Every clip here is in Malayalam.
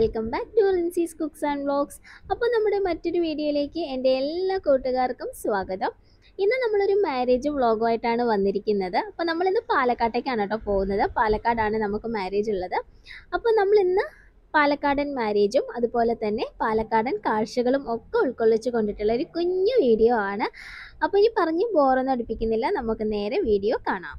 welcome back to Rinsee's cooks and vlogs അപ്പോൾ നമ്മുടെ മറ്റൊരു വീഡിയോയിലേക്ക് എൻ്റെ എല്ലാ കൂട്ടുകാർക്കും സ്വാഗതം ഇന്ന് നമ്മളൊരു മാരേജ് വ്ളോഗുമായിട്ടാണ് വന്നിരിക്കുന്നത് അപ്പോൾ നമ്മളിന്ന് പാലക്കാട്ടേക്കാണ് കേട്ടോ പോകുന്നത് പാലക്കാടാണ് നമുക്ക് മാരേജ് ഉള്ളത് അപ്പോൾ നമ്മളിന്ന് പാലക്കാടൻ മാരേജും അതുപോലെ തന്നെ പാലക്കാടൻ കാഴ്ചകളും ഒക്കെ ഉൾക്കൊള്ളിച്ച് കൊണ്ടിട്ടുള്ള ഒരു കുഞ്ഞു വീഡിയോ ആണ് അപ്പോൾ ഇനി പറഞ്ഞ് ബോറൊന്നും അടുപ്പിക്കുന്നില്ല നമുക്ക് നേരെ വീഡിയോ കാണാം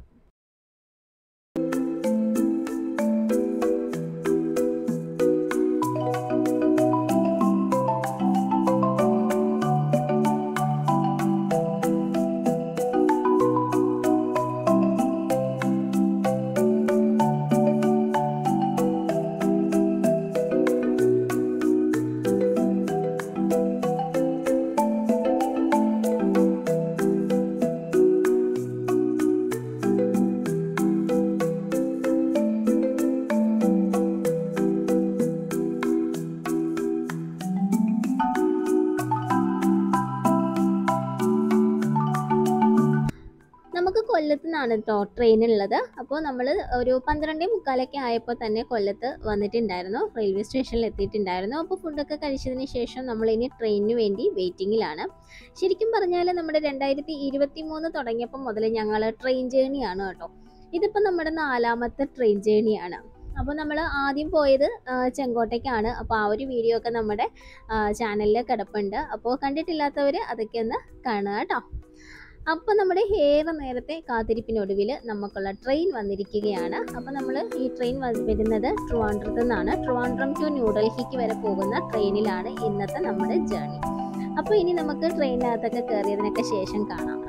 നമുക്ക് കൊല്ലത്ത് നിന്നാണ് കേട്ടോ ട്രെയിൻ ഉള്ളത് അപ്പോൾ നമ്മൾ ഒരു പന്ത്രണ്ടേ മുക്കാലൊക്കെ ആയപ്പോൾ തന്നെ കൊല്ലത്ത് വന്നിട്ടുണ്ടായിരുന്നു റെയിൽവേ സ്റ്റേഷനിൽ എത്തിയിട്ടുണ്ടായിരുന്നു അപ്പോൾ ഫുഡൊക്കെ കഴിച്ചതിന് ശേഷം നമ്മൾ ഇനി ട്രെയിനിന് വേണ്ടി വെയിറ്റിങ്ങിലാണ് ശരിക്കും പറഞ്ഞാൽ നമ്മുടെ രണ്ടായിരത്തി ഇരുപത്തി മൂന്ന് തുടങ്ങിയപ്പോൾ മുതൽ ഞങ്ങൾ ട്രെയിൻ ജേണിയാണ് കേട്ടോ ഇതിപ്പോൾ നമ്മുടെ നാലാമത്തെ ട്രെയിൻ ജേണിയാണ് അപ്പോൾ നമ്മൾ ആദ്യം പോയത് ആ, ചെങ്കോട്ടയ്ക്കാണ് അപ്പോൾ ആ ഒരു വീഡിയോ ഒക്കെ നമ്മുടെ ചാനലിൽ കിടപ്പുണ്ട് അപ്പോൾ കണ്ടിട്ടില്ലാത്തവർ അതൊക്കെ ഒന്ന് കാണുക കേട്ടോ അപ്പോൾ നമ്മുടെ ഏറെ നേരത്തെ കാത്തിരിപ്പിനൊടുവിൽ നമുക്കുള്ള ട്രെയിൻ വന്നിരിക്കുകയാണ് അപ്പോൾ നമ്മൾ ഈ ട്രെയിൻ വ- വരുന്നത് ട്രിവാൻഡ്രത്ത് നിന്നാണ് ട്രിവാൻഡ്രം ടു ന്യൂഡൽഹിക്ക് വരെ പോകുന്ന ട്രെയിനിലാണ് ഇന്നത്തെ നമ്മുടെ ജേർണി അപ്പോൾ ഇനി നമുക്ക് ട്രെയിനകത്തൊക്കെ കയറിയതിനൊക്കെ ശേഷം കാണാം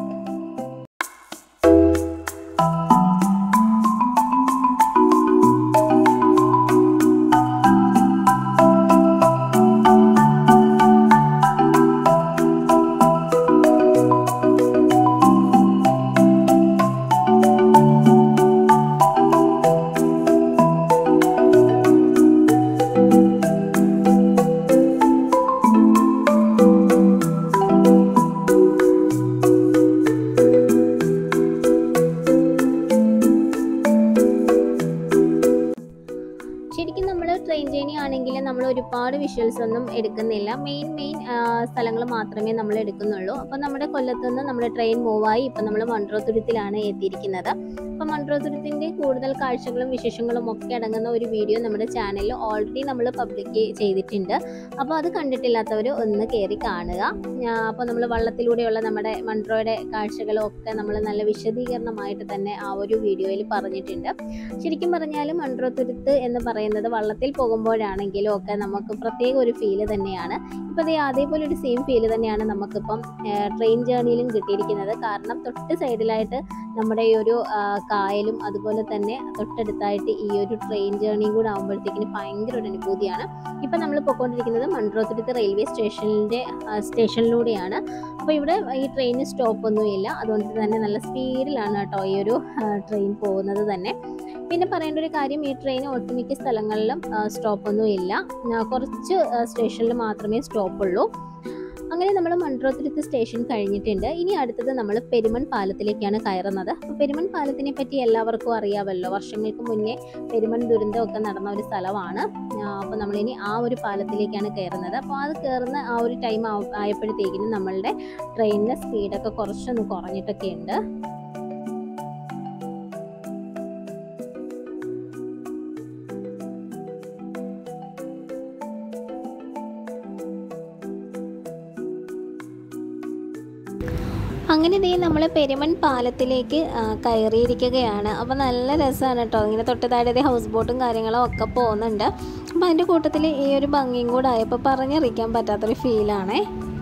ശരിക്കും നമ്മൾ ട്രെയിൻ ജേണി ആണെങ്കിൽ നമ്മൾ ഒരുപാട് വിഷ്വൽസ് ഒന്നും എടുക്കുന്നില്ല മെയിൻ മെയിൻ സ്ഥലങ്ങൾ മാത്രമേ നമ്മൾ എടുക്കുന്നുള്ളൂ അപ്പോൾ നമ്മുടെ കൊല്ലത്ത് നിന്ന് നമ്മുടെ ട്രെയിൻ മൂവായി ഇപ്പം നമ്മൾ മൺട്രോത്തുരുത്തിലാണ് എത്തിയിരിക്കുന്നത് അപ്പോൾ മൺട്രോത്തുരുത്തിൻ്റെ കൂടുതൽ കാഴ്ചകളും വിശേഷങ്ങളും ഒക്കെ അടങ്ങുന്ന ഒരു വീഡിയോ നമ്മുടെ ചാനലിൽ ഓൾറെഡി നമ്മൾ പബ്ലിക് ചെയ്തിട്ടുണ്ട് അപ്പോൾ അത് കണ്ടിട്ടില്ലാത്തവർ ഒന്ന് കയറി കാണുക അപ്പോൾ നമ്മൾ വള്ളത്തിലൂടെയുള്ള നമ്മുടെ മൺട്രോയുടെ കാഴ്ചകളും ഒക്കെ നമ്മൾ നല്ല വിശദീകരണമായിട്ട് തന്നെ ആ ഒരു വീഡിയോയിൽ പറഞ്ഞിട്ടുണ്ട് ശരിക്കും പറഞ്ഞാൽ മൺട്രോത്തുരുത്ത് എന്ന് പറയുന്നത് വള്ളത്തിൽ പോകുമ്പോഴാണെങ്കിലും ഒക്കെ നമുക്ക് പ്രത്യേക ഒരു ഫീല് തന്നെയാണ് ഇപ്പോൾ ദേ അതേപോലെ ഒരു സെയിം ഫീല് തന്നെയാണ് നമുക്കിപ്പം ട്രെയിൻ ജേർണിയിലും കിട്ടിയിരിക്കുന്നത് കാരണം തൊട്ട് സൈഡിലായിട്ട് നമ്മുടെ ഈ ഒരു ആ, കായലും അതുപോലെ തന്നെ തൊട്ടടുത്തായിട്ട് ഈ ഒരു ട്രെയിൻ ജേർണിയും കൂടെ ആകുമ്പോഴത്തേക്കിന് ഭയങ്കര ഒരു അനുഭൂതിയാണ് ഇപ്പം നമ്മൾ പോയിക്കൊണ്ടിരിക്കുന്നത് മൺട്രോത്തുരുത്ത് റെയിൽവേ സ്റ്റേഷനിൻ്റെ സ്റ്റേഷനിലൂടെയാണ് അപ്പോൾ ഇവിടെ ഈ ട്രെയിന് സ്റ്റോപ്പൊന്നുമില്ല അതുകൊണ്ട് തന്നെ നല്ല സ്പീഡിലാണ് കേട്ടോ ഈ ഒരു ട്രെയിൻ പോകുന്നത് തന്നെ പിന്നെ പറയേണ്ട ഒരു കാര്യം ഈ ട്രെയിൻ ഒട്ടുമിക്ക സ്ഥലങ്ങളിലും സ്റ്റോപ്പൊന്നും ഇല്ല ആ, കുറച്ച് സ്റ്റേഷനിൽ മാത്രമേ സ്റ്റോപ്പുള്ളൂ അങ്ങനെ നമ്മൾ മൺട്രോത്തുരുത്ത് സ്റ്റേഷൻ കഴിഞ്ഞിട്ടുണ്ട് ഇനി അടുത്തത് നമ്മൾ പെരുമൺ പാലത്തിലേക്കാണ് കയറുന്നത് അപ്പോൾ പെരുമൺ പാലത്തിനെ പറ്റി എല്ലാവർക്കും അറിയാമല്ലോ വർഷങ്ങൾക്ക് മുന്നേ പെരുമൺ ദുരന്തമൊക്കെ നടന്ന ഒരു സ്ഥലമാണ് അപ്പോൾ നമ്മളിനി ആ ഒരു പാലത്തിലേക്കാണ് കയറുന്നത് അപ്പോൾ അത് കയറുന്ന ആ ഒരു ടൈം ആയപ്പോഴത്തേക്കിനും നമ്മളുടെ ട്രെയിനിൻ്റെ സ്പീഡൊക്കെ കുറച്ചൊന്ന് കുറഞ്ഞിട്ടൊക്കെ ഉണ്ട് അങ്ങനെ ദേ നമ്മൾ പെരുമൺ പാലത്തിലേക്ക് ആ, കയറിയിരിക്കുകയാണ് അപ്പോൾ നല്ല രസമാണ് കേട്ടോ ഇങ്ങനെ തൊട്ടതാഴത്തെ ഹൗസ് ബോട്ടും കാര്യങ്ങളും ഒക്കെ പോകുന്നുണ്ട് അപ്പോൾ അതിൻ്റെ കൂട്ടത്തിൽ ഈ ഒരു ഭംഗിയും കൂടെ ആയപ്പോൾ പറഞ്ഞറിയിക്കാൻ പറ്റാത്തൊരു ഫീലാണേ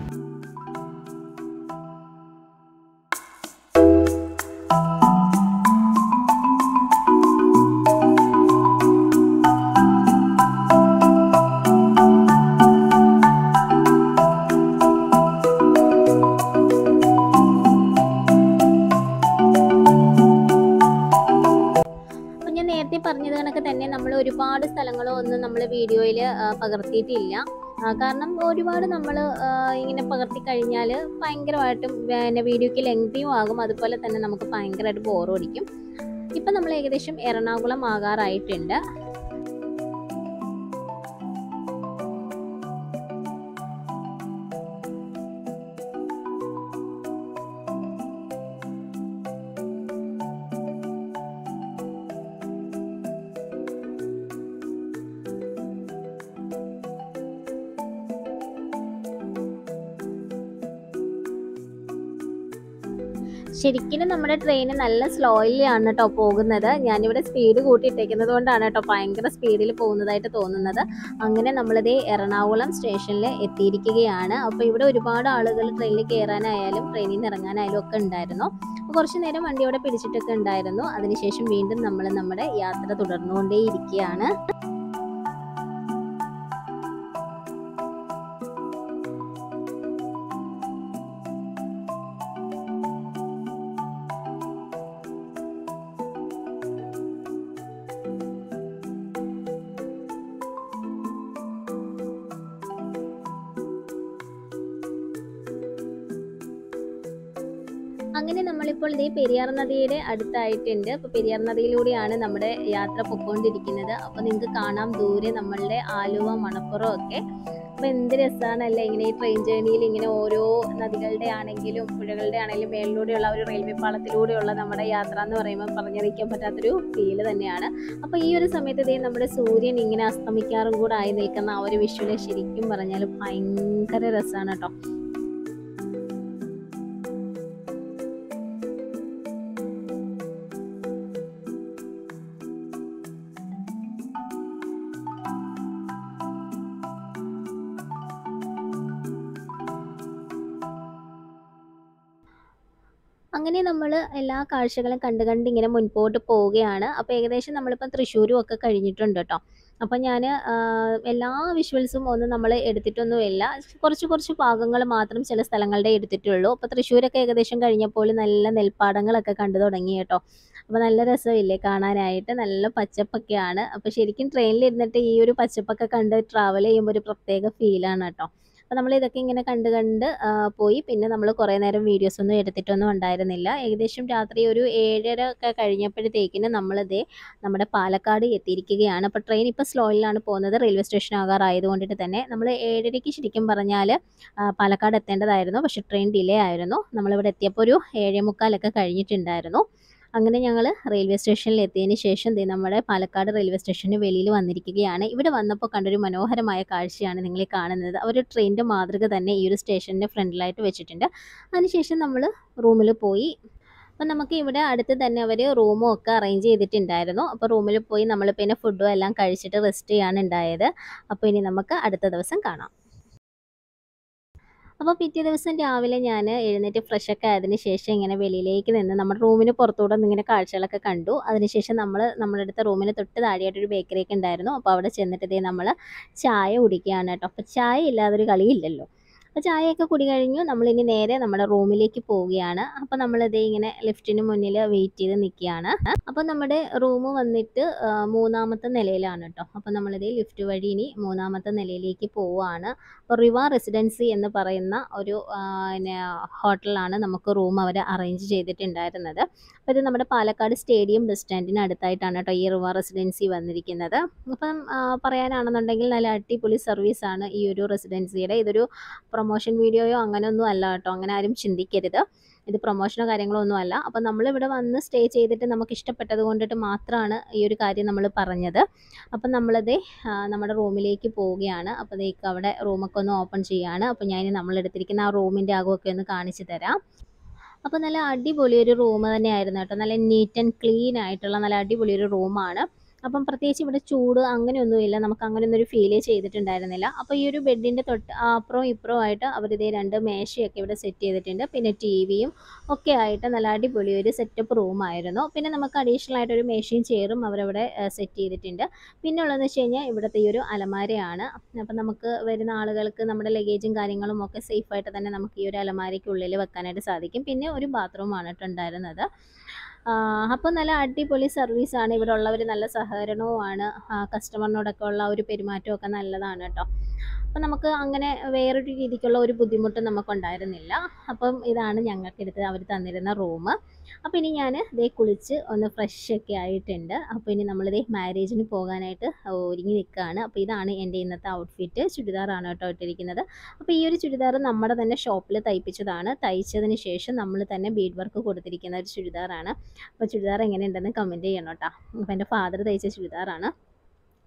അപ്പോൾ ഞാൻ നേരത്തെ പറഞ്ഞത് കണക്ക് തന്നെ നമ്മൾ ഒരുപാട് സ്ഥലങ്ങളോ ഒന്നും നമ്മൾ വീഡിയോയിൽ പകർത്തിയിട്ടില്ല ആ, കാരണം ഒരുപാട് നമ്മൾ ഇങ്ങനെ പകർത്തി കഴിഞ്ഞാൽ ഭയങ്കരമായിട്ടും പിന്നെ വീഡിയോയ്ക്ക് ലെങ്തിയും ആകും അതുപോലെ തന്നെ നമുക്ക് ഭയങ്കരമായിട്ട് ബോറും അടിക്കും ഇപ്പം നമ്മൾ ഏകദേശം എറണാകുളം ആകാറായിട്ടുണ്ട് ശരിക്കും നമ്മുടെ ട്രെയിൻ നല്ല സ്ലോയിലാണ് കേട്ടോ പോകുന്നത് ഞാനിവിടെ സ്പീഡ് കൂട്ടിയിട്ടേക്കുന്നത് കൊണ്ടാണ് കേട്ടോ ഭയങ്കര സ്പീഡിൽ പോകുന്നതായിട്ട് തോന്നുന്നത് അങ്ങനെ നമ്മളിത് എറണാകുളം സ്റ്റേഷനിൽ എത്തിയിരിക്കുകയാണ് അപ്പോൾ ഇവിടെ ഒരുപാട് ആളുകൾ ട്രെയിനിൽ കയറാനായാലും ട്രെയിനിൽ നിന്ന് ഇറങ്ങാനായാലും ഒക്കെ ഉണ്ടായിരുന്നു അപ്പോൾ കുറച്ച് നേരം വണ്ടി അവിടെ പിടിച്ചിട്ടൊക്കെ ഉണ്ടായിരുന്നു അതിനുശേഷം വീണ്ടും നമ്മൾ നമ്മുടെ യാത്ര തുടർന്നുകൊണ്ടേയിരിക്കുകയാണ് അങ്ങനെ നമ്മളിപ്പോൾ ഇതേ പെരിയാർ നദിയുടെ അടുത്തായിട്ടുണ്ട് അപ്പോൾ പെരിയാർ നദിയിലൂടെയാണ് നമ്മുടെ യാത്ര പൊക്കോണ്ടിരിക്കുന്നത് അപ്പോൾ നിങ്ങൾക്ക് കാണാം ദൂരെ നമ്മളുടെ ആലുവ മണപ്പുറം ഒക്കെ അപ്പോൾ എന്ത് രസമാണല്ലേ ഇങ്ങനെ ഈ ട്രെയിൻ ജേണിയിൽ ഇങ്ങനെ ഓരോ നദികളുടെ ആണെങ്കിലും പുഴകളുടെ ആണെങ്കിലും മേളിലൂടെയുള്ള ഒരു റെയിൽവേ പാളത്തിലൂടെയുള്ള നമ്മുടെ യാത്ര എന്ന് പറയുമ്പോൾ പറഞ്ഞറിയിക്കാൻ പറ്റാത്തൊരു ഫീല് തന്നെയാണ് അപ്പോൾ ഈ ഒരു സമയത്ത് ഇതേ നമ്മുടെ സൂര്യൻ ഇങ്ങനെ അസ്തമിക്കാറും കൂടെ ആയി നിൽക്കുന്ന ആ ഒരു വിഷ്വല് ശരിക്കും പറഞ്ഞാൽ ഭയങ്കര രസമാണ് കേട്ടോ അങ്ങനെ നമ്മൾ എല്ലാ കാഴ്ചകളും കണ്ട് കണ്ട് ഇങ്ങനെ മുൻപോട്ട് പോവുകയാണ് അപ്പോൾ ഏകദേശം നമ്മളിപ്പം തൃശ്ശൂരും ഒക്കെ കഴിഞ്ഞിട്ടുണ്ട് കേട്ടോ അപ്പോൾ ഞാൻ എല്ലാ വിഷ്വൽസും ഒന്നും നമ്മൾ എടുത്തിട്ടൊന്നുമില്ല കുറച്ച് കുറച്ച് ഭാഗങ്ങൾ മാത്രം ചില സ്ഥലങ്ങളുടെ എടുത്തിട്ടുള്ളൂ അപ്പോൾ തൃശ്ശൂരൊക്കെ ഏകദേശം കഴിഞ്ഞപ്പോൾ നല്ല നെൽപ്പാടങ്ങളൊക്കെ കണ്ടു തുടങ്ങി കേട്ടോ അപ്പോൾ നല്ല രസമില്ലേ കാണാനായിട്ട് നല്ല പച്ചപ്പൊക്കെയാണ് അപ്പോൾ ശരിക്കും ട്രെയിനിൽ ഇരുന്നിട്ട് ഈ ഒരു പച്ചപ്പൊക്കെ കണ്ട് ട്രാവൽ ചെയ്യുമ്പോൾ ഒരു പ്രത്യേക ഫീലാണ് കേട്ടോ അപ്പോൾ നമ്മൾ ഇതൊക്കെ ഇങ്ങനെ കണ്ട് കണ്ട് ആ, പോയി പിന്നെ നമ്മൾ കുറേ നേരം വീഡിയോസ് ഒന്നും എടുത്തിട്ടൊന്നും ഉണ്ടായിരുന്നില്ല ഏകദേശം രാത്രി ഒരു ഏഴര ഒക്കെ കഴിഞ്ഞപ്പോഴത്തേക്കിന് നമ്മളിതേ നമ്മുടെ പാലക്കാട് എത്തിയിരിക്കുകയാണ് അപ്പോൾ ട്രെയിൻ ഇപ്പോൾ സ്ലോയിലാണ് പോകുന്നത് റെയിൽവേ സ്റ്റേഷൻ ആകാറായതുകൊണ്ടിട്ട് തന്നെ നമ്മൾ ഏഴരയ്ക്ക് ശരിക്കും പറഞ്ഞാൽ പാലക്കാട് എത്തേണ്ടതായിരുന്നു പക്ഷേ ട്രെയിൻ ഡിലേ ആയിരുന്നു നമ്മളിവിടെ എത്തിയപ്പോൾ ഒരു ഏഴേ മുക്കാലൊക്കെ കഴിഞ്ഞിട്ടുണ്ടായിരുന്നു അങ്ങനെ ഞങ്ങൾ റെയിൽവേ സ്റ്റേഷനിൽ എത്തിയതിന് ശേഷം ദേ നമ്മുടെ പാലക്കാട് റെയിൽവേ സ്റ്റേഷന് വെളിയിൽ വന്നിരിക്കുകയാണ് ഇവിടെ വന്നപ്പോൾ കണ്ടൊരു മനോഹരമായ കാഴ്ചയാണ് നിങ്ങൾ ഈ കാണുന്നത് അവർ ട്രെയിനിൻ്റെ മാതൃക തന്നെ ഈ ഒരു സ്റ്റേഷൻ്റെ ഫ്രണ്ടിലായിട്ട് വെച്ചിട്ടുണ്ട് അതിനുശേഷം നമ്മൾ റൂമിൽ പോയി അപ്പം നമുക്ക് ഇവിടെ അടുത്ത് തന്നെ അവർ റൂമും ഒക്കെ അറേഞ്ച് ചെയ്തിട്ടുണ്ടായിരുന്നു അപ്പോൾ റൂമിൽ പോയി നമ്മൾ പിന്നെ ഫുഡും എല്ലാം കഴിച്ചിട്ട് റെസ്റ്റ് ചെയ്യാണ് ഉണ്ടായത് അപ്പോൾ ഇനി നമുക്ക് അടുത്ത ദിവസം കാണാം അപ്പോൾ പിറ്റേ ദിവസം രാവിലെ ഞാൻ എഴുന്നേറ്റ് ഫ്രഷൊക്കെ ആയതിനു ശേഷം ഇങ്ങനെ വെളിയിലേക്ക് നിന്ന് നമ്മുടെ റൂമിന് പുറത്തൂടെ നിന്ന് ഇങ്ങനെ കാഴ്ചകളൊക്കെ കണ്ടു അതിനുശേഷം നമ്മൾ നമ്മുടെ അടുത്ത റൂമിന് തൊട്ട് താഴെയായിട്ടൊരു ബേക്കറിയൊക്കെ ഉണ്ടായിരുന്നു അപ്പോൾ അവിടെ ചെന്നിട്ട് ഇതേ നമ്മൾ ചായ കുടിക്കുകയാണ് കേട്ടോ അപ്പോൾ ചായ ഇല്ലാതൊരു കളിയില്ലല്ലോ അപ്പോൾ ചായയൊക്കെ കുടി കഴിഞ്ഞു നമ്മളിനി നേരെ നമ്മുടെ റൂമിലേക്ക് പോവുകയാണ് അപ്പോൾ നമ്മളിതേ ഇങ്ങനെ ലിഫ്റ്റിന് മുന്നിൽ വെയിറ്റ് ചെയ്ത് നിൽക്കുകയാണ് അപ്പോൾ നമ്മുടെ റൂം വന്നിട്ട് ആ, മൂന്നാമത്തെ നിലയിലാണ് കേട്ടോ അപ്പോൾ നമ്മളിതേ ലിഫ്റ്റ് വഴി ഇനി മൂന്നാമത്തെ നിലയിലേക്ക് പോവുകയാണ് അപ്പോൾ റിവ റെസിഡൻസി എന്ന് പറയുന്ന ഒരു ആ, പിന്നെ ഹോട്ടലാണ് നമുക്ക് റൂം അവർ അറേഞ്ച് ചെയ്തിട്ടുണ്ടായിരുന്നത് അപ്പോൾ ഇത് നമ്മുടെ പാലക്കാട് സ്റ്റേഡിയം ബസ് സ്റ്റാൻഡിന് അടുത്തായിട്ടാണ് കേട്ടോ ഈ റിവ റെസിഡൻസി വന്നിരിക്കുന്നത് അപ്പം ആ, പറയാനാണെന്നുണ്ടെങ്കിൽ നല്ല അടിപൊളി സർവീസാണ് ഈ ഒരു റെസിഡൻസിയുടെ ഇതൊരു പ്രൊമോഷൻ വീഡിയോയോ അങ്ങനെയൊന്നും അല്ല കേട്ടോ അങ്ങനെ ആരും ചിന്തിക്കരുത് ഇത് പ്രൊമോഷനോ കാര്യങ്ങളോ ഒന്നും അല്ല അപ്പം നമ്മളിവിടെ വന്ന് സ്റ്റേ ചെയ്തിട്ട് നമുക്ക് ഇഷ്ടപ്പെട്ടത് കൊണ്ടിട്ട് മാത്രമാണ് ഈ ഒരു കാര്യം നമ്മൾ പറഞ്ഞത് അപ്പം നമ്മളത് നമ്മുടെ റൂമിലേക്ക് പോവുകയാണ് അപ്പോൾ ദേക്ക് അവിടെ റൂമൊക്കെ ഒന്ന് ഓപ്പൺ ചെയ്യാണ് അപ്പോൾ ഞാൻ നമ്മളെടുത്തിരിക്കുന്ന ആ റൂമിൻ്റെ അകമൊക്കെ ഒന്ന് കാണിച്ചു തരാം അപ്പോൾ നല്ല അടിപൊളി ഒരു റൂം തന്നെയായിരുന്നു കേട്ടോ നല്ല നീറ്റ് ആൻഡ് ക്ലീൻ ആയിട്ടുള്ള നല്ല അടിപൊളി ഒരു റൂമാണ് അപ്പം പ്രത്യേകിച്ച് ഇവിടെ ചൂട് അങ്ങനെയൊന്നുമില്ല നമുക്ക് അങ്ങനെയൊന്നും ഒരു ഫീലേ ചെയ്തിട്ടുണ്ടായിരുന്നില്ല അപ്പോൾ ഈ ഒരു ബെഡിൻ്റെ തൊട്ട് അപ്പുറവും ഇപ്പുറവും ആയിട്ട് അവരിതേ രണ്ട് മേശയൊക്കെ ഇവിടെ സെറ്റ് ചെയ്തിട്ടുണ്ട് പിന്നെ ടി വിയും ഒക്കെ ആയിട്ട് നല്ല അടിപൊളി ഒരു സെറ്റപ്പ് റൂമായിരുന്നു പിന്നെ നമുക്ക് അഡീഷണൽ ആയിട്ട് ഒരു മേശയും ചെയറും അവരവിടെ സെറ്റ് ചെയ്തിട്ടുണ്ട് പിന്നെ ഉള്ളതെന്ന് വെച്ച് കഴിഞ്ഞാൽ ഇവിടുത്തെ ഈ ഒരു അലമാരയാണ് അപ്പം നമുക്ക് വരുന്ന ആളുകൾക്ക് നമ്മുടെ ലഗേജും കാര്യങ്ങളും ഒക്കെ സേഫായിട്ട് തന്നെ നമുക്ക് ഈ ഒരു അലമാരയ്ക്കുള്ളിൽ വെക്കാനായിട്ട് സാധിക്കും പിന്നെ ഒരു ബാത്റൂമാണ് കേട്ടോ ഉണ്ടായിരുന്നത് അപ്പോൾ നല്ല അടിപൊളി സർവീസാണ് ഇവിടെ ഉള്ളവർ നല്ല സഹകരണവുമാണ് കസ്റ്റമറിനോടൊക്കെ ഉള്ള ഒരു പെരുമാറ്റമൊക്കെ നല്ലതാണ് കേട്ടോ അപ്പം നമുക്ക് അങ്ങനെ വേറൊരു രീതിക്കുള്ള ഒരു ബുദ്ധിമുട്ടും നമുക്കുണ്ടായിരുന്നില്ല അപ്പം ഇതാണ് ഞങ്ങൾക്കെടുത്ത് അവർ തന്നിരുന്ന റൂം അപ്പോൾ ഇനി ഞാൻ ഇതേ കുളിച്ച് ഒന്ന് ഫ്രഷ് ഒക്കെ ആയിട്ടുണ്ട് അപ്പോൾ ഇനി നമ്മളിതേ മാരേജിന് പോകാനായിട്ട് ഒരുങ്ങി നിൽക്കുകയാണ് അപ്പോൾ ഇതാണ് എൻ്റെ ഇന്നത്തെ ഔട്ട്ഫിറ്റ് ചുരിദാറാണ് കേട്ടോ ഇട്ടിരിക്കുന്നത് അപ്പോൾ ഈ ഒരു ചുരിദാർ നമ്മുടെ തന്നെ ഷോപ്പിൽ തയ്പ്പിച്ചതാണ് തയ്ച്ചതിന് ശേഷം നമ്മൾ തന്നെ ബീഡ് വർക്ക് കൊടുത്തിരിക്കുന്ന ഒരു ചുരിദാറാണ് അപ്പോൾ ചുരിദാർ എങ്ങനെയുണ്ടെന്ന് കമൻറ്റ് ചെയ്യണം കേട്ടോ അപ്പോൾ എൻ്റെ ഫാദർ തയ്ച്ച ചുരിദാറാണ്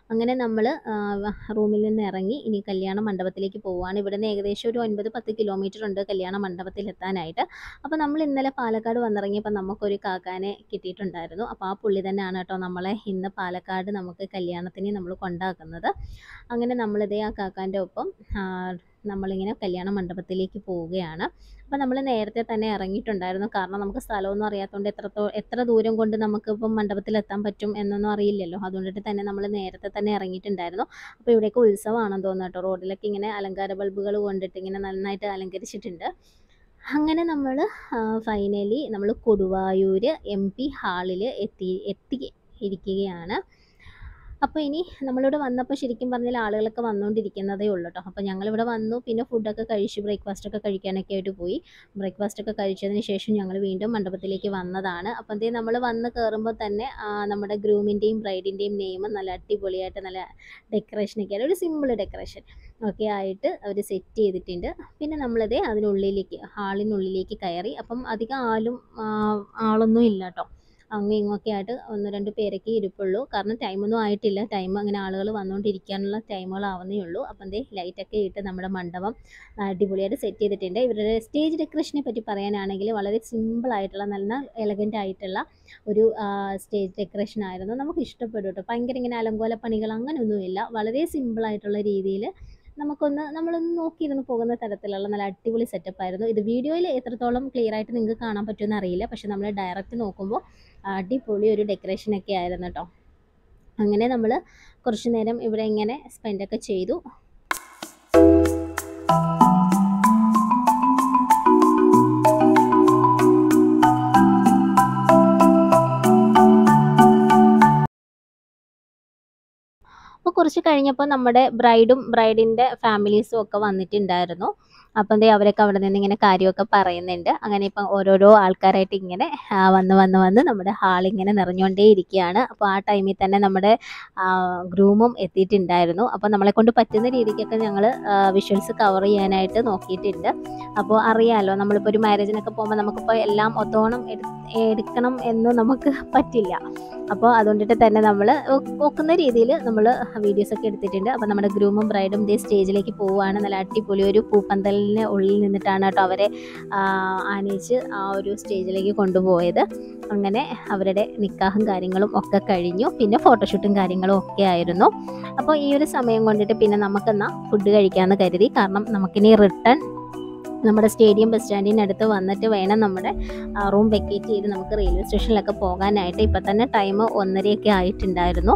അങ്ങനെ നമ്മൾ റൂമിൽ നിന്ന് ഇറങ്ങി ഇനി കല്യാണ മണ്ഡപത്തിലേക്ക് പോവുകയാണ് ഇവിടുന്ന് ഏകദേശം ഒരു ഒൻപത് പത്ത് കിലോമീറ്റർ ഉണ്ട് കല്യാണ മണ്ഡപത്തിൽ എത്താനായിട്ട് അപ്പോൾ നമ്മൾ ഇന്നലെ പാലക്കാട് വന്നിറങ്ങിയപ്പോൾ നമുക്കൊരു കാക്കാനെ കിട്ടിയിട്ടുണ്ടായിരുന്നു അപ്പോൾ ആ പുള്ളി തന്നെയാണ് കേട്ടോ നമ്മളെ ഇന്ന് പാലക്കാട് നമുക്ക് കല്യാണത്തിന് നമ്മൾ കൊണ്ടാക്കുന്നത് അങ്ങനെ നമ്മളിതേ ആ കാക്കാൻ്റെ ഒപ്പം ആ, നമ്മളിങ്ങനെ കല്യാണ മണ്ഡപത്തിലേക്ക് പോവുകയാണ് അപ്പോൾ നമ്മൾ നേരത്തെ തന്നെ ഇറങ്ങിയിട്ടുണ്ടായിരുന്നു കാരണം നമുക്ക് സ്ഥലമൊന്നും അറിയാത്തതുകൊണ്ട് എത്രത്തോ എത്ര ദൂരം കൊണ്ട് നമുക്ക് ഇപ്പം മണ്ഡപത്തിലെത്താൻ പറ്റും എന്നൊന്നും അറിയില്ലല്ലോ അതുകൊണ്ടിട്ട് തന്നെ നമ്മൾ നേരത്തെ തന്നെ ഇറങ്ങിയിട്ടുണ്ടായിരുന്നു അപ്പോൾ ഇവിടെയൊക്കെ ഉത്സവമാണെന്ന് തോന്നുന്നു കേട്ടോ റോഡിലൊക്കെ ഇങ്ങനെ അലങ്കാര ബൾബുകൾ കൊണ്ടിട്ട് ഇങ്ങനെ നന്നായിട്ട് അലങ്കരിച്ചിട്ടുണ്ട് അങ്ങനെ നമ്മൾ ഫൈനലി നമ്മൾ കൊടുവായൂർ എം പി ഹാളിൽ എത്തി എത്തി ഇരിക്കുകയാണ് അപ്പോൾ ഇനി നമ്മളിവിടെ വന്നപ്പോൾ ശരിക്കും പറഞ്ഞാൽ ആളുകളൊക്കെ വന്നുകൊണ്ടിരിക്കുന്നതേ ഉള്ളൂ കേട്ടോ അപ്പോൾ ഞങ്ങളിവിടെ വന്നു പിന്നെ ഫുഡൊക്കെ കഴിച്ച് ബ്രേക്ക്ഫാസ്റ്റ് ഒക്കെ കഴിക്കാനൊക്കെ ആയിട്ട് പോയി ബ്രേക്ക്ഫാസ്റ്റ് ഒക്കെ കഴിച്ചതിന് ശേഷം ഞങ്ങൾ വീണ്ടും മണ്ഡപത്തിലേക്ക് വന്നതാണ് അപ്പോൾ എന്തേ നമ്മൾ വന്ന് കയറുമ്പോൾ തന്നെ ആ, നമ്മുടെ ഗ്രൂമിൻ്റെയും ബ്രൈഡിൻ്റെയും നെയിം നല്ല അടിപൊളിയായിട്ട് നല്ല ഡെക്കറേഷനൊക്കെ ആയിട്ട് ഒരു സിമ്പിൾ ഡെക്കറേഷൻ ഒക്കെ ആയിട്ട് അവർ സെറ്റ് ചെയ്തിട്ടുണ്ട് പിന്നെ നമ്മളത് അതിനുള്ളിലേക്ക് ഹാളിനുള്ളിലേക്ക് കയറി അപ്പം അധികം ആളും ആ, ആളൊന്നും ഇല്ല കേട്ടോ അങ്ങും ഇങ്ങൊക്കെ ആയിട്ട് ഒന്ന് രണ്ട് പേരൊക്കെ ഇരിപ്പുള്ളൂ കാരണം ടൈമൊന്നും ആയിട്ടില്ല ടൈം അങ്ങനെ ആളുകൾ വന്നുകൊണ്ടിരിക്കാനുള്ള ടൈമുകളാവുന്നേ ഉള്ളൂ അപ്പം എന്തേ ലൈറ്റൊക്കെ ഇട്ട് നമ്മുടെ മണ്ഡപം അടിപൊളിയായിട്ട് സെറ്റ് ചെയ്തിട്ടുണ്ട് ഇവരുടെ സ്റ്റേജ് ഡെക്കറേഷനെ പറ്റി പറയാനാണെങ്കിൽ വളരെ സിമ്പിൾ ആയിട്ടുള്ള നല്ല എലഗൻ്റ് ആയിട്ടുള്ള ഒരു സ്റ്റേജ് ഡെക്കറേഷൻ ആയിരുന്നു നമുക്ക് ഇഷ്ടപ്പെടും കേട്ടോ ഭയങ്കര ഇങ്ങനെ അലങ്കോല പണികൾ അങ്ങനെയൊന്നുമില്ല വളരെ സിമ്പിൾ ആയിട്ടുള്ള രീതിയിൽ നമുക്കൊന്ന് നമ്മളൊന്ന് നോക്കിയിരുന്ന് പോകുന്ന തരത്തിലുള്ള നല്ല അടിപൊളി സെറ്റപ്പ് ആയിരുന്നു ഇത് വീഡിയോയിൽ എത്രത്തോളം ക്ലിയർ ആയിട്ട് നിങ്ങൾക്ക് കാണാൻ പറ്റുമെന്ന് അറിയില്ല പക്ഷെ നമ്മൾ ഡയറക്റ്റ് നോക്കുമ്പോൾ അടിപൊളി ഒരു ഡെക്കറേഷനൊക്കെ ആയിരുന്നു കേട്ടോ അങ്ങനെ നമ്മൾ കുറച്ച് നേരം ഇവിടെ ഇങ്ങനെ സ്പെൻഡൊക്കെ ചെയ്തു അപ്പോൾ കുറച്ച് കഴിഞ്ഞപ്പോൾ നമ്മുടെ ബ്രൈഡും ബ്രൈഡിൻ്റെ ഫാമിലീസും ഒക്കെ വന്നിട്ടുണ്ടായിരുന്നു അപ്പം ദേ അവരൊക്കെ അവിടെ നിന്ന് ഇങ്ങനെ കാര്യമൊക്കെ പറയുന്നുണ്ട് അങ്ങനെ ഇപ്പം ഓരോരോ ആൾക്കാരായിട്ട് ഇങ്ങനെ ആ, വന്ന് വന്ന് വന്ന് നമ്മുടെ ഹാൾ ഇങ്ങനെ നിറഞ്ഞുകൊണ്ടേ ഇരിക്കുകയാണ് അപ്പോൾ ആ ടൈമിൽ തന്നെ നമ്മുടെ ഗ്രൂമും എത്തിയിട്ടുണ്ടായിരുന്നു അപ്പോൾ നമ്മളെ കൊണ്ട് പറ്റുന്ന രീതിക്കൊക്കെ ഞങ്ങൾ വിഷ്വൽസ് കവർ ചെയ്യാനായിട്ട് നോക്കിയിട്ടുണ്ട് അപ്പോൾ അറിയാമല്ലോ നമ്മളിപ്പോൾ ഒരു മാരേജിനൊക്കെ പോകുമ്പോൾ നമുക്കിപ്പോൾ എല്ലാം ഒത്തോണം എടു- എടുക്കണം എന്ന് നമുക്ക് പറ്റില്ല അപ്പോൾ അതുകൊണ്ടിട്ട് തന്നെ നമ്മൾ ഒക്കുന്ന രീതിയിൽ നമ്മൾ വീഡിയോസൊക്കെ എടുത്തിട്ടുണ്ട് അപ്പോൾ നമ്മുടെ ഗ്രൂമും ബ്രൈഡും ഇതേ സ്റ്റേജിലേക്ക് പോവുകയാണ് നല്ല അടിപൊളി ഒരു പൂപ്പന്തലിന് ഉള്ളിൽ നിന്നിട്ടാണ് കേട്ടോ അവരെ ആ, ആനയിച്ച് ആ ഒരു സ്റ്റേജിലേക്ക് കൊണ്ടുപോയത് അങ്ങനെ അവരുടെ നിക്കാഹും കാര്യങ്ങളും ഒക്കെ കഴിഞ്ഞു പിന്നെ ഫോട്ടോഷൂട്ടും കാര്യങ്ങളും ഒക്കെ ആയിരുന്നു അപ്പോൾ ഈ ഒരു സമയം കൊണ്ടിട്ട് പിന്നെ നമുക്കെന്നാ ഫുഡ് കഴിക്കാമെന്ന് കരുതി കാരണം നമുക്കിനി റിട്ടേൺ നമ്മുടെ സ്റ്റേഡിയം ബസ് സ്റ്റാൻഡിനടുത്ത് വന്നിട്ട് വേണം നമ്മുടെ റൂം വെക്കേറ്റ് ചെയ്ത് നമുക്ക് റെയിൽവേ സ്റ്റേഷനിലൊക്കെ പോകാനായിട്ട് ഇപ്പം തന്നെ ടൈം ഒന്നരയൊക്കെ ആയിട്ടുണ്ടായിരുന്നു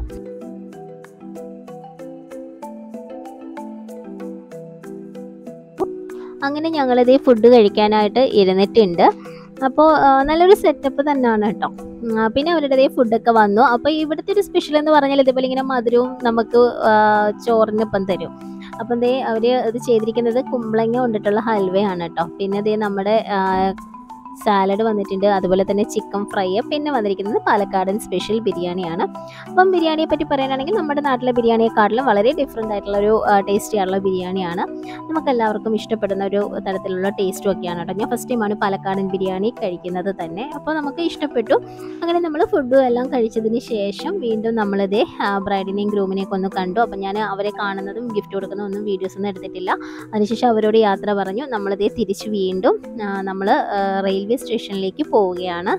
അങ്ങനെ ഞങ്ങളിതേ ഫുഡ് കഴിക്കാനായിട്ട് ഇരുന്നിട്ടുണ്ട് അപ്പോൾ നല്ലൊരു സെറ്റപ്പ് തന്നെയാണ് കേട്ടോ ഉം, ആ, പിന്നെ അവരുടെ ഫുഡൊക്കെ വന്നു അപ്പോൾ ഇവിടുത്തെ ഒരു സ്പെഷ്യൽ എന്ന് പറഞ്ഞാൽ ഇതുപോലെ ഇങ്ങനെ മധുരവും നമുക്ക് ആ, ചോറിനൊപ്പം തരും അപ്പം ദേ അവർ ഇത് ചെയ്തിരിക്കുന്നത് കുമ്പളങ്ങ കൊണ്ടിട്ടുള്ള ഹൽവയാണ് കേട്ടോ പിന്നെ ദേ നമ്മുടെ സാലഡ് വന്നിട്ടുണ്ട് അതുപോലെ തന്നെ ചിക്കൻ ഫ്രൈ പിന്നെ വന്നിരിക്കുന്നത് പാലക്കാടൻ സ്പെഷ്യൽ ബിരിയാണിയാണ് അപ്പം ബിരിയാണിയെ പറ്റി പറയാനാണെങ്കിൽ നമ്മുടെ നാട്ടിലെ ബിരിയാണിയെക്കാട്ടിലും വളരെ ഡിഫറെൻ്റ് ആയിട്ടുള്ള ഒരു ടേസ്റ്റി ആയിട്ടുള്ള ബിരിയാണിയാണ് നമുക്ക് എല്ലാവർക്കും ഇഷ്ടപ്പെടുന്ന ഒരു തരത്തിലുള്ള ടേസ്റ്റും ഒക്കെയാണ് കേട്ടോ ഞാൻ ഫസ്റ്റ് ടൈമാണ് പാലക്കാടൻ ബിരിയാണി കഴിക്കുന്നത് തന്നെ അപ്പോൾ നമുക്ക് ഇഷ്ടപ്പെട്ടു അങ്ങനെ നമ്മൾ ഫുഡും എല്ലാം കഴിച്ചതിന് ശേഷം വീണ്ടും നമ്മളിതേ ബ്രൈഡിനെയും ഗ്രൂമിനെയൊക്കെ ഒന്ന് കണ്ടു അപ്പം ഞാൻ അവരെ കാണുന്നതും ഗിഫ്റ്റ് കൊടുക്കുന്നതും ഒന്നും വീഡിയോസ് ഒന്നും എടുത്തിട്ടില്ല അതിനുശേഷം അവരോട് യാത്ര പറഞ്ഞു നമ്മളിതേ തിരിച്ച് വീണ്ടും നമ്മൾ റെയിൽവേ സ്റ്റേഷനിലേക്ക് പോവുകയാണ്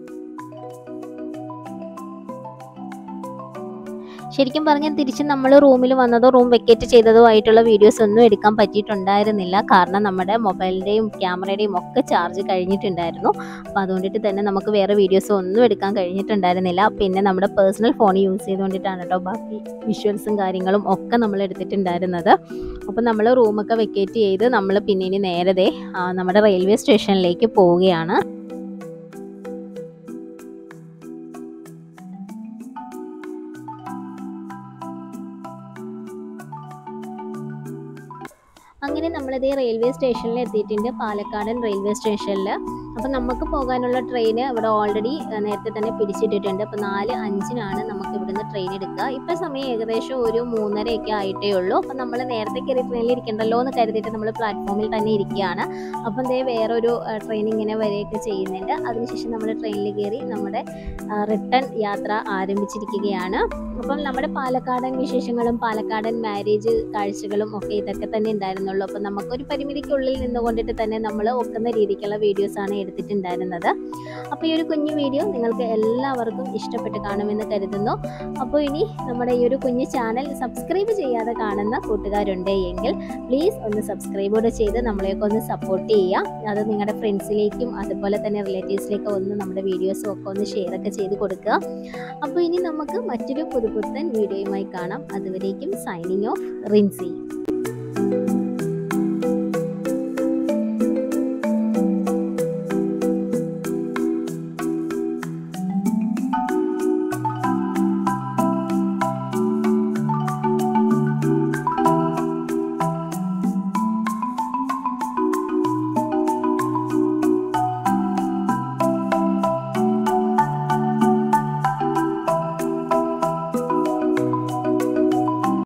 ശരിക്കും പറഞ്ഞാൽ തിരിച്ച് നമ്മൾ റൂമിൽ വന്നതോ റൂം വെക്കേറ്റ് ചെയ്തതോ ആയിട്ടുള്ള വീഡിയോസ് ഒന്നും എടുക്കാൻ പറ്റിയിട്ടുണ്ടായിരുന്നില്ല കാരണം നമ്മുടെ മൊബൈലിൻ്റെയും ക്യാമറയുടെയും ഒക്കെ ചാർജ് കഴിഞ്ഞിട്ടുണ്ടായിരുന്നു അപ്പോൾ അതുകൊണ്ടിട്ട് തന്നെ നമുക്ക് വേറെ വീഡിയോസ് ഒന്നും എടുക്കാൻ കഴിഞ്ഞിട്ടുണ്ടായിരുന്നില്ല പിന്നെ നമ്മുടെ പേഴ്സണൽ ഫോൺ യൂസ് ചെയ്തുകൊണ്ടിട്ടാണ് കേട്ടോ ബാക്കി വിഷ്വൽസും കാര്യങ്ങളും ഒക്കെ നമ്മൾ എടുത്തിട്ടുണ്ടായിരുന്നത് അപ്പോൾ നമ്മൾ റൂമൊക്കെ വെക്കേറ്റ് ചെയ്ത് നമ്മൾ പിന്നെ ഇനി നേരത്തെ ആ, നമ്മുടെ റെയിൽവേ സ്റ്റേഷനിലേക്ക് പോവുകയാണ് അങ്ങനെ നമ്മളിതേ റെയിൽവേ സ്റ്റേഷനിൽ എത്തിയിട്ടുണ്ട് പാലക്കാടൻ റെയിൽവേ സ്റ്റേഷനിൽ അപ്പം നമുക്ക് പോകാനുള്ള ട്രെയിൻ ഇവിടെ ഓൾറെഡി നേരത്തെ തന്നെ പിടിച്ചിട്ടിട്ടുണ്ട് അപ്പോൾ നാല് അഞ്ചിനാണ് നമുക്ക് ഇവിടുന്ന് ട്രെയിൻ എടുക്കുക ഇപ്പം സമയം ഏകദേശം ഒരു മൂന്നരയൊക്കെ ആയിട്ടേ ഉള്ളൂ അപ്പം നമ്മൾ നേരത്തെ കയറി ട്രെയിനിൽ ഇരിക്കണ്ടല്ലോ എന്ന് കരുതിയിട്ട് നമ്മൾ പ്ലാറ്റ്ഫോമിൽ തന്നെ ഇരിക്കുകയാണ് അപ്പം ദേ വേറൊരു ട്രെയിൻ ഇങ്ങനെ വരികയൊക്കെ ചെയ്യുന്നുണ്ട് അതിനുശേഷം നമ്മൾ ട്രെയിനിൽ കയറി നമ്മുടെ റിട്ടേൺ യാത്ര ആരംഭിച്ചിരിക്കുകയാണ് അപ്പം നമ്മുടെ പാലക്കാടൻ വിശേഷങ്ങളും പാലക്കാടൻ മാരേജ് കാഴ്ചകളും ഒക്കെ ഇതൊക്കെ തന്നെ ഉണ്ടായിരുന്നുള്ളൂ അപ്പം നമുക്കൊരു പരിമിതിക്കുള്ളിൽ നിന്നുകൊണ്ടിട്ട് തന്നെ നമ്മൾ ഒക്കുന്ന രീതിക്കുള്ള വീഡിയോസാണ് എടുത്തിട്ടുണ്ടായിരുന്നത് അപ്പോൾ ഈ ഒരു കുഞ്ഞു വീഡിയോ നിങ്ങൾക്ക് എല്ലാവർക്കും ഇഷ്ടപ്പെട്ട് കാണുമെന്ന് കരുതുന്നു അപ്പോൾ ഇനി നമ്മുടെ ഈ ഒരു കുഞ്ഞു ചാനൽ സബ്സ്ക്രൈബ് ചെയ്യാതെ കാണുന്ന കൂട്ടുകാരുണ്ട് എങ്കിൽ പ്ലീസ് ഒന്ന് സബ്സ്ക്രൈബ് കൂടെ ചെയ്ത് നമ്മളെയൊക്കെ ഒന്ന് സപ്പോർട്ട് ചെയ്യുക അത് നിങ്ങളുടെ ഫ്രണ്ട്സിലേക്കും അതുപോലെ തന്നെ റിലേറ്റീവ്സിലേക്കും ഒന്ന് നമ്മുടെ വീഡിയോസും ഒക്കെ ഒന്ന് ഷെയർ ഒക്കെ ചെയ്ത് കൊടുക്കുക അപ്പോൾ ഇനി നമുക്ക് മറ്റൊരു പുതുപുത്തൻ വീഡിയോയുമായി കാണാം അതുവരേക്കും സൈനിങ് ഓഫ് റിൻസി